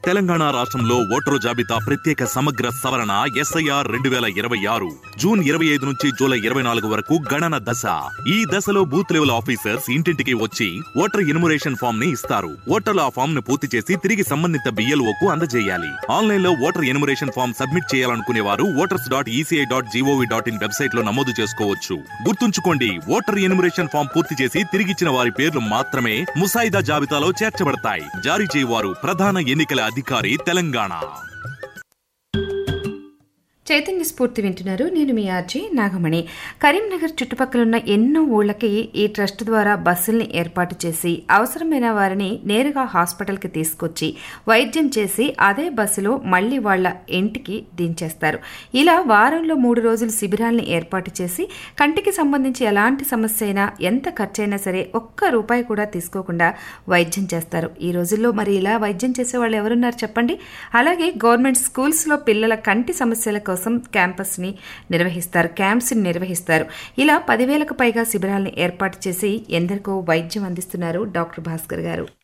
తెలంగాణ రాష్ట్రంలో ఓటరు జాబితా ప్రత్యేక సమగ్ర సవరణ ఎస్ఐఆర్ రెండు వేల ఇరవై ఆరు జూన్ ఇరవై ఐదు నుంచి జూలై ఇరవై నాలుగు వరకు గణన దశ ఈ దశలో బూత్ లెవెల్ ఆఫీసర్స్ ఇంటింటికి వచ్చి ఓటర్ ఎన్యుమరేషన్ ఫామ్ ని ఇస్తారు ఓటర్లు ఆ ఫామ్ ను పూర్తి చేసి తిరిగి సంబంధిత BLO కు అందజేయాలి ఆన్లైన్ లో ఓటర్ ఎన్యుమరేషన్ ఫామ్ సబ్మిట్ చేయాలనుకునే వారు voters dot ECI dot GOV dot in website లో నమోదు చేసుకోవచ్చు గుర్తుంచుకోండి ఓటర్ ఎన్యుమరేషన్ ఫామ్ పూర్తి చేసి తిరిగిచ్చిన వారి పేర్లు మాత్రమే ముసాయిదా జాబితాలో చేర్చబడతాయి జారీ చేయవారు ప్రధాన ఎన్నికల అధికారి తెలంగాణ చైతన్య స్ఫూర్తి వింటున్నారు నేను మీ ఆర్జీ నాగమణి కరీంనగర్ చుట్టుపక్కల ఉన్న ఎన్నో ఊళ్ళకి ఈ ట్రస్ట్ ద్వారా బస్సుల్ని ఏర్పాటు చేసి అవసరమైన వారిని నేరుగా హాస్పిటల్కి తీసుకొచ్చి వైద్యం చేసి అదే బస్సులో మళ్ళీ వాళ్ళ ఇంటికి దించేస్తారు ఇలా వారంలో మూడు రోజులు శిబిరాల్ని ఏర్పాటు చేసి కంటికి సంబంధించి ఎలాంటి సమస్య అయినా ఎంత ఖర్చైనా సరే ఒక్క రూపాయి కూడా తీసుకోకుండా వైద్యం చేస్తారు ఈ రోజుల్లో మరి ఇలా వైద్యం చేసే వాళ్ళు ఎవరున్నారు చెప్పండి అలాగే గవర్నమెంట్ స్కూల్స్లో పిల్లల కంటి సమస్యల కోసం క్యాంపస్ని నిర్వహిస్తారు క్యాంప్స్ని నిర్వహిస్తారు ఇలా పదివేలకు పైగా శిబిరాల్ని ఏర్పాటు చేసి ఎందరికో వైద్యం అందిస్తున్నారు డాక్టర్ భాస్కర్ గారు